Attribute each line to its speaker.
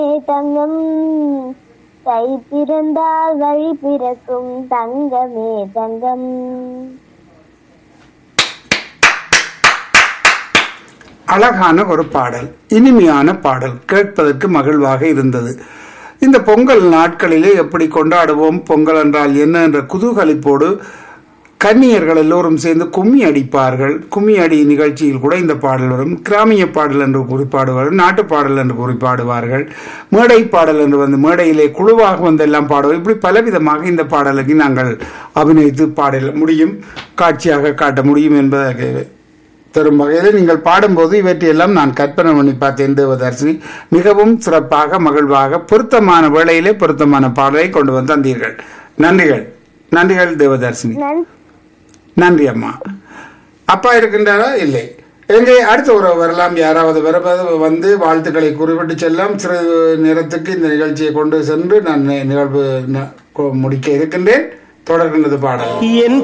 Speaker 1: தங்கம் கை பிறந்தால் வழி பிறக்கும் தங்கமே தங்கம்
Speaker 2: அழகான ஒரு பாடல் இனிமையான பாடல் கேட்பதற்கு மகிழ்வாக இருந்தது இந்த பொங்கல் நாட்களிலே எப்படி கொண்டாடுவோம் பொங்கல் என்றால் என்ன என்ற குதூகலிப்போடு கன்னியர்கள் எல்லோரும் சேர்ந்து கும்மி அடிப்பார்கள் கும்மி அடி நிகழ்ச்சியில் கூட இந்த பாடல் வரும் கிராமிய பாடல் என்று குறிப்பாடுவார்கள் நாட்டு பாடல் என்று குறிப்பாடுவார்கள் மேடை பாடல் என்று வந்து மேடையிலே குழுவாக வந்து எல்லாம் பாடுவோம் இப்படி பலவிதமாக இந்த பாடலுக்கு நாங்கள் அபிநயித்து பாட முடியும் காட்சியாக காட்ட முடியும் என்பதை தரும் வகையில் நீங்கள் பாடும்போது இவற்றையெல்லாம் நான் கற்பனை பண்ணி பார்த்தேன் தேவதர்சினி மிகவும் சிறப்பாக மகிழ்வாக பொருத்தமான வேளையிலே பொருத்தமான பாடலை கொண்டு வந்து தந்தீர்கள் நன்றிகள் நன்றிகள் தேவதர்சினி
Speaker 1: நன்
Speaker 2: நன்றி அம்மா அப்பா இருக்கின்றாரா இல்லை எங்கே அடுத்த ஒரு வரலாம் யாராவது வருவது வந்து வாழ்த்துக்களை குறிப்பிட்டு செல்லாம் சிறிது நேரத்துக்கு இந்த நிகழ்ச்சியை கொண்டு சென்று நான் நிகழ்வு ந- முடிக்க இருக்கின்றேன் தொடர்கின்றது பாடல்
Speaker 3: என்